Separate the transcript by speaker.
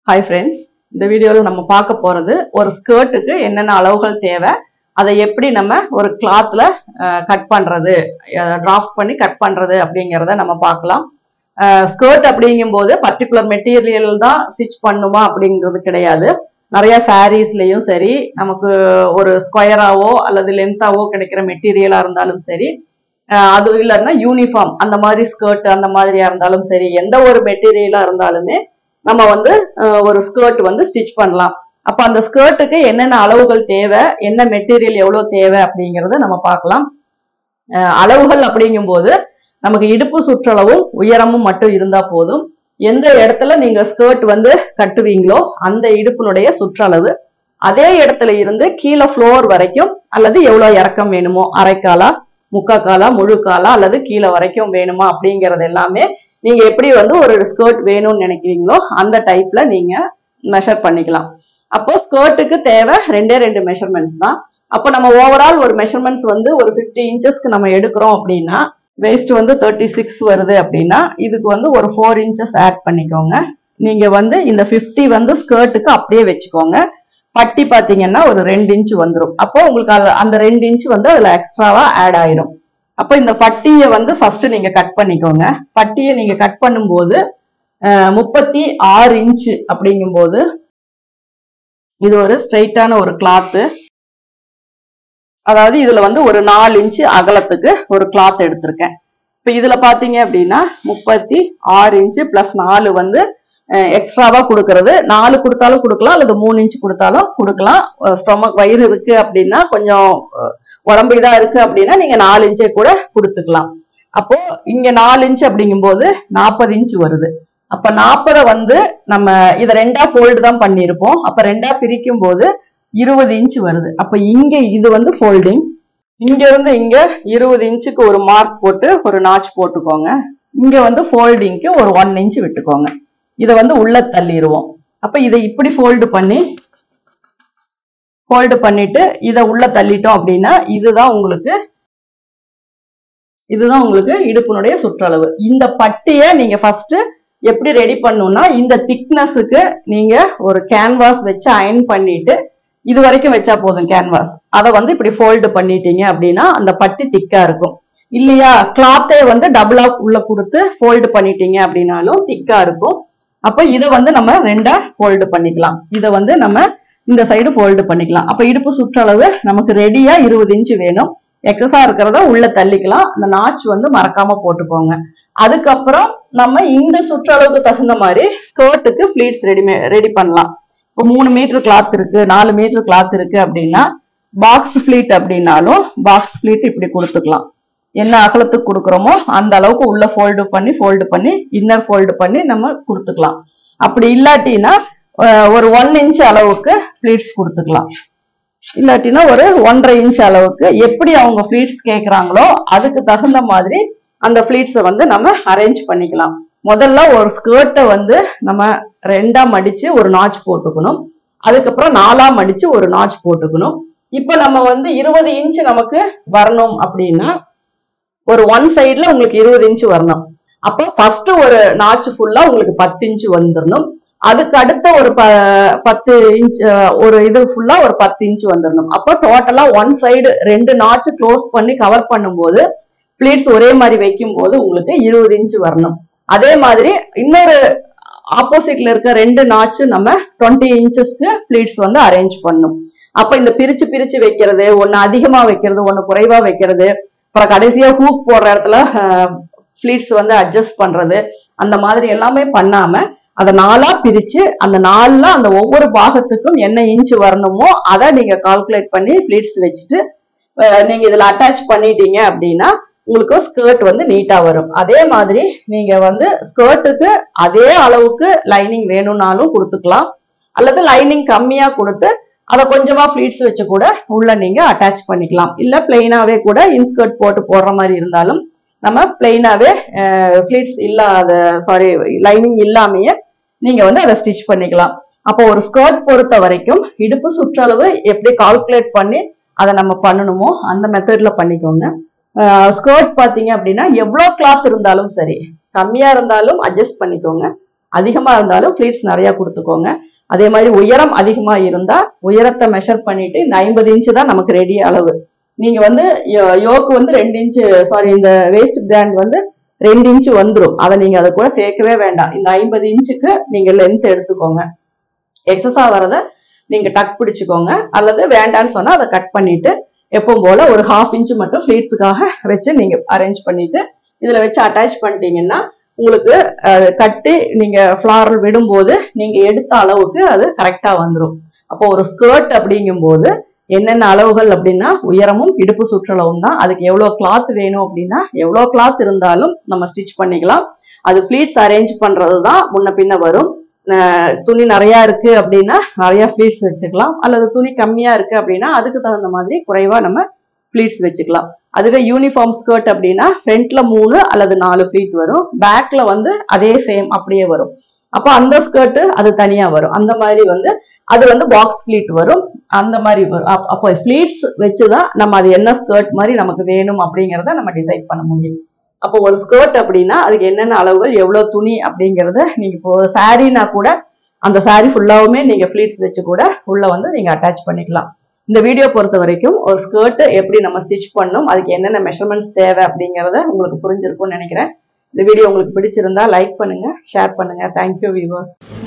Speaker 1: hi friends இந்த வீடியோவில் நம்ம பார்க்க போகிறது ஒரு ஸ்கர்ட்டுக்கு என்னென்ன அளவுகள் தேவை அதை எப்படி நம்ம ஒரு கிளாத்தில் கட் பண்ணுறது டிராஃப்ட் பண்ணி கட் பண்ணுறது அப்படிங்கிறத நம்ம பார்க்கலாம் ஸ்கர்ட் அப்படிங்கும்போது பர்டிகுலர் மெட்டீரியல் தான் ஸ்டிச் பண்ணுமா அப்படிங்கிறது கிடையாது நிறைய சாரீஸ்லேயும் சரி நமக்கு ஒரு ஸ்கொயராவோ அல்லது லென்த்தாவோ கிடைக்கிற மெட்டீரியலாக இருந்தாலும் சரி அஹ் அது இல்லைன்னா யூனிஃபார்ம் அந்த மாதிரி ஸ்கர்ட் அந்த மாதிரியா இருந்தாலும் சரி எந்த ஒரு மெட்டீரியலா இருந்தாலுமே நம்ம வந்து அஹ் ஒரு ஸ்கர்ட் வந்து ஸ்டிச் பண்ணலாம் அப்ப அந்த ஸ்கர்ட்டுக்கு என்னென்ன அளவுகள் தேவை என்ன மெட்டீரியல் எவ்வளவு தேவை அப்படிங்கறத நம்ம பார்க்கலாம் அஹ் அளவுகள் அப்படிங்கும்போது நமக்கு இடுப்பு சுற்றளவும் உயரமும் மட்டும் இருந்தா போதும் எந்த இடத்துல நீங்க ஸ்கர்ட் வந்து கட்டுவீங்களோ அந்த இடுப்பினுடைய சுற்றளவு அதே இடத்துல இருந்து கீழே ஃப்ளோர் வரைக்கும் அல்லது எவ்வளவு இறக்கம் வேணுமோ அரைக்காலா முக்கா காலா முழு காலா அல்லது கீழே வரைக்கும் வேணுமா அப்படிங்கறது எல்லாமே நீங்க எப்படி வந்து ஒரு ஸ்கர்ட் வேணும்னு நினைக்கிறீங்களோ அந்த டைப்ல நீங்க மெஷர் பண்ணிக்கலாம் அப்போ ஸ்கர்ட்டுக்கு தேவை ரெண்டே ரெண்டு மெஷர்மெண்ட்ஸ் தான் அப்போ நம்ம ஓவரால் ஒரு மெஷர்மெண்ட்ஸ் வந்து ஒரு ஃபிஃப்டி இன்ச்சஸ்க்கு நம்ம எடுக்கிறோம் அப்படின்னா வேஸ்ட் வந்து தேர்ட்டி சிக்ஸ் வருது அப்படின்னா இதுக்கு வந்து ஒரு ஃபோர் இன்ச்சஸ் ஆட் பண்ணிக்கோங்க நீங்க வந்து இந்த ஃபிஃப்டி வந்து ஸ்கர்ட்டுக்கு அப்படியே வச்சுக்கோங்க பட்டி பாத்தீங்கன்னா ஒரு ரெண்டு இன்ச் வந்துடும் அப்போ உங்களுக்கு அதுல- அந்த ரெண்டு இன்ச் வந்து அதுல எக்ஸ்ட்ராவா ஆட் ஆயிரும் அப்போ இந்த பட்டியை வந்து ஃபர்ஸ்ட் நீங்க கட் பண்ணிக்கோங்க பட்டியை நீங்க கட் பண்ணும்போது அஹ், முப்பத்தி ஆறு இன்ச் அப்படிங்கும்போது இது ஒரு ஸ்ட்ரைட்டான ஒரு கிளாத்து அதாவது இதுல வந்து ஒரு நாலு இன்ச் அகலத்துக்கு ஒரு கிளாத் எடுத்திருக்கேன் இப்போ இதுல பாத்தீங்க அப்படின்னா முப்பத்தி ஆறு இன்ச் பிளஸ் நாலு வந்து எக்ஸ்ட்ராவா கொடுக்கறது நாலு கொடுத்தாலும் கொடுக்கலாம் அல்லது மூணு இன்ச் கொடுத்தாலும் கொடுக்கலாம் ஸ்டொமக் வயிறு இருக்கு அப்படின்னா கொஞ்சம் அஹ், உடம்பு இதா இருக்கு அப்படின்னா நீங்க நாலு இன்ச்சே கூட கொடுத்துக்கலாம் அப்போ இங்க நாலு இன்ச் அப்படிங்கும்போது நாற்பது இன்ச் வருது அப்ப நாற்பதை வந்து நம்ம இதை ரெண்டா ஃபோல்டு தான் பண்ணியிருப்போம் அப்ப ரெண்டா பிரிக்கும் போது இருபது இன்ச் வருது அப்ப இங்க இது வந்து ஃபோல்டிங் இங்க இருந்து இங்க இருபது இன்ச்சுக்கு ஒரு மார்க் போட்டு ஒரு நாச் போட்டுக்கோங்க இங்க வந்து ஃபோல்டிங்க்கு ஒரு ஒன் இன்ச் விட்டுக்கோங்க இதை வந்து உள்ள தள்ளிடுவோம் அப்ப இதை இப்படி ஃபோல்டு பண்ணி ஃபோல்டு பண்ணிட்டு இதை உள்ள தள்ளிட்டோம் அப்படின்னா இதுதான் உங்களுக்கு இதுதான் உங்களுக்கு இடுப்பினுடைய சுற்றளவு இந்த பட்டியை நீங்க ஃபர்ஸ்ட் எப்படி ரெடி பண்ணணும்னா இந்த திக்னஸுக்கு நீங்க ஒரு கேன்வாஸ் வச்சு அயன் பண்ணிட்டு இது வரைக்கும் வச்சா போதும் கேன்வாஸ் அதை வந்து இப்படி ஃபோல்டு பண்ணிட்டீங்க அப்படின்னா அந்த பட்டி திக்கா இருக்கும் இல்லையா கிளாத்தே வந்து டபுளா உள்ள கொடுத்து ஃபோல்டு பண்ணிட்டீங்க அப்படின்னாலும் திக்கா இருக்கும் அப்ப இதை வந்து நம்ம ரெண்டா ஃபோல்டு பண்ணிக்கலாம் இதை வந்து நம்ம இந்த சைடு ஃபோல்டு பண்ணிக்கலாம் அப்ப இடுப்பு சுற்றளவு நமக்கு ரெடியா இருபது இன்ச் வேணும் எக்ஸஸா இருக்கிறத உள்ள தள்ளிக்கலாம் அந்த நாச் வந்து மறக்காம போட்டுக்கோங்க அதுக்கப்புறம் நம்ம இந்த சுற்றளவுக்கு தகுந்த மாதிரி ஸ்கர்ட்டுக்கு ஃபிளீட்ஸ் ரெடி ரெடி பண்ணலாம் இப்போ மூணு மீட்டர் கிளாத் இருக்கு நாலு மீட்டர் கிளாத் இருக்கு அப்படின்னா பாக்ஸ் ஃபிளீட் அப்படின்னாலும் பாக்ஸ் ஃபிளீட் இப்படி கொடுத்துக்கலாம் என்ன அகலத்துக்கு கொடுக்குறோமோ அந்த அளவுக்கு உள்ள ஃபோல்டு பண்ணி ஃபோல்டு பண்ணி இன்னர் ஃபோல்டு பண்ணி நம்ம கொடுத்துக்கலாம் அப்படி இல்லாட்டினா அஹ், ஒரு ஒன் இன்ச் அளவுக்கு ஃபிளீட்ஸ் கொடுத்துக்கலாம் இல்லாட்டினா ஒரு ஒன்றரை இன்ச் அளவுக்கு எப்படி அவங்க ஃபிளீட்ஸ் கேட்குறாங்களோ அதுக்கு தகுந்த மாதிரி அந்த ஃபிளீட்ஸை வந்து நம்ம அரேஞ்ச் பண்ணிக்கலாம் முதல்ல ஒரு ஸ்கர்ட்டை வந்து நம்ம ரெண்டா மடிச்சு ஒரு நாச் போட்டுக்கணும் அதுக்கப்புறம் நாலா மடிச்சு ஒரு நாச் போட்டுக்கணும் இப்போ நம்ம வந்து இருபது இன்ச் நமக்கு வரணும் அப்படின்னா ஒரு ஒன் சைடுல உங்களுக்கு இருபது இன்ச் வரணும் அப்போ ஃபர்ஸ்ட் ஒரு நாச் ஃபுல்லா உங்களுக்கு பத்து இன்ச் வந்துடணும் அதுக்கு அடுத்த ஒரு ப பத்து இன்ச் ஒரு இது ஃபுல்லா ஒரு பத்து இன்ச் வந்துடணும் அப்போ டோட்டலா ஒன் சைடு ரெண்டு நாச் க்ளோஸ் பண்ணி கவர் பண்ணும்போது பிளேட்ஸ் ஒரே மாதிரி வைக்கும் போது உங்களுக்கு இருபது இன்ச் வரணும் அதே மாதிரி இன்னொரு ஆப்போசிட்ல இருக்க ரெண்டு நாச்சு நம்ம டுவெண்ட்டி இன்ச்சஸ்க்கு பிளேட்ஸ் வந்து அரேஞ்ச் பண்ணும் அப்ப இந்த பிரிச்சு பிரிச்சு வைக்கிறது ஒன்னு அதிகமா வைக்கிறது ஒன்னு குறைவா வைக்கிறது அப்புறம் கடைசியா ஹூக் போடுற இடத்துல ஃபிளீட்ஸ் வந்து அட்ஜஸ்ட் பண்றது அந்த மாதிரி எல்லாமே பண்ணாம அதை நாலா பிரிச்சு அந்த நாலுல அந்த ஒவ்வொரு பாகத்துக்கும் என்ன இன்ச் வரணுமோ அதை நீங்க கால்குலேட் பண்ணி ஃபிளீட்ஸ் வச்சுட்டு அஹ், நீங்க இதுல அட்டாச் பண்ணிட்டீங்க அப்படின்னா உங்களுக்கு ஸ்கர்ட் வந்து நீட்டா வரும் அதே மாதிரி நீங்க வந்து ஸ்கர்ட்டுக்கு அதே அளவுக்கு லைனிங் வேணும்னாலும் கொடுத்துக்கலாம் அல்லது லைனிங் கம்மியா கொடுத்து அதை கொஞ்சமா ஃபிளீட்ஸ் வச்சு கூட உள்ள நீங்க அட்டாச் பண்ணிக்கலாம் இல்ல பிளெயினாவே கூட இன்ஸ்கர்ட் போட்டு போடுற மாதிரி இருந்தாலும் நம்ம பிளெயினாவே ஃபிளீட்ஸ் இல்லாத சாரி லைனிங் இல்லாமையே நீங்க வந்து அதை ஸ்டிச் பண்ணிக்கலாம் அப்போ ஒரு ஸ்கர்ட் பொறுத்த வரைக்கும் இடுப்பு சுற்றளவு எப்படி கால்குலேட் பண்ணி அதை நம்ம பண்ணணுமோ அந்த மெத்தட்ல பண்ணிக்கோங்க ஸ்கர்ட் பாத்தீங்க அப்படின்னா எவ்வளோ கிளாத் இருந்தாலும் சரி கம்மியா இருந்தாலும் அட்ஜஸ்ட் பண்ணிக்கோங்க அதிகமா இருந்தாலும் ஃபிளீட்ஸ் நிறைய கொடுத்துக்கோங்க அதே மாதிரி உயரம் அதிகமா இருந்தா உயரத்தை மெஷர் பண்ணிட்டு இந்த ஐம்பது இன்ச்சு தான் நமக்கு ரெடி அளவு நீங்க வந்து யோ- யோக்கு வந்து ரெண்டு இன்ச்சு சாரி இந்த வேஸ்ட் பிராண்ட் வந்து ரெண்டு இன்ச்சு வந்துரும் அதை நீங்க அதை கூட சேர்க்கவே வேண்டாம் இந்த ஐம்பது இன்ச்சுக்கு நீங்க லென்த் எடுத்துக்கோங்க எக்ஸஸா வரத நீங்க டக் பிடிச்சுக்கோங்க அல்லது வேண்டான்னு சொன்னா அதை கட் பண்ணிட்டு எப்பவும் போல ஒரு ஹாஃப் இன்ச் மட்டும் ஃபிளீட்ஸுக்காக வச்சு நீங்க அரேஞ்ச் பண்ணிட்டு இதுல வச்சு அட்டாச் பண்ணிட்டீங்கன்னா உங்களுக்கு அஹ், கட்டி நீங்க ஃபிளாரல் விடும்போது நீங்க எடுத்த அளவுக்கு அது கரெக்டா வந்துரும் அப்போ ஒரு ஸ்கர்ட் அப்படிங்கும்போது என்னென்ன அளவுகள் அப்படின்னா உயரமும் இடுப்பு சுற்றளவும் தான் அதுக்கு எவ்வளோ கிளாத் வேணும் அப்படின்னா எவ்வளோ கிளாத் இருந்தாலும் நம்ம ஸ்டிச் பண்ணிக்கலாம் அது ஃபிளீட்ஸ் அரேஞ்ச் பண்றது தான் முன்ன பின்ன வரும் அஹ் துணி நிறையா இருக்கு அப்படின்னா நிறைய ஃபிளீட்ஸ் வச்சுக்கலாம் அல்லது துணி கம்மியா இருக்கு அப்படின்னா அதுக்கு தகுந்த மாதிரி குறைவா நம்ம ஃபிளீட்ஸ் வச்சுக்கலாம் அதுவே யூனிஃபார்ம் ஸ்கர்ட் அப்படின்னா ஃப்ரண்ட்ல மூணு அல்லது நாலு ஃபிளீட் வரும் பேக்ல வந்து அதே சேம் அப்படியே வரும் அப்போ அந்த ஸ்கர்ட் அது தனியா வரும் அந்த மாதிரி வந்து அது வந்து பாக்ஸ் ஃபிளீட் வரும் அந்த மாதிரி வரும் அப்- அப்போ ஃபிளீட்ஸ் வச்சுதான் நம்ம அது என்ன ஸ்கர்ட் மாதிரி நமக்கு வேணும் அப்படிங்கிறத நம்ம டிசைட் பண்ண முடியும் அப்போ ஒரு ஸ்கர்ட் அப்படின்னா அதுக்கு என்னென்ன அளவுகள் எவ்வளவு துணி அப்படிங்கறத நீங்க இப்போ சாரீனா கூட அந்த saree ஃபுல்லாவுமே நீங்க ஃபிளீட்ஸ் வச்சு கூட உள்ள வந்து நீங்க அட்டாச் பண்ணிக்கலாம் இந்த வீடியோ பொறுத்த வரைக்கும் ஒரு ஸ்கர்ட் எப்படி நம்ம ஸ்டிச் பண்ணணும் அதுக்கு என்னென்ன மெஷர்மெண்ட்ஸ் தேவை அப்படிங்கறத உங்களுக்கு புரிஞ்சிருக்கும்னு நினைக்கிறேன் இந்த வீடியோ உங்களுக்கு பிடிச்சிருந்தா லைக் பண்ணுங்க ஷேர் பண்ணுங்க தேங்க்யூ வியூவர்ஸ்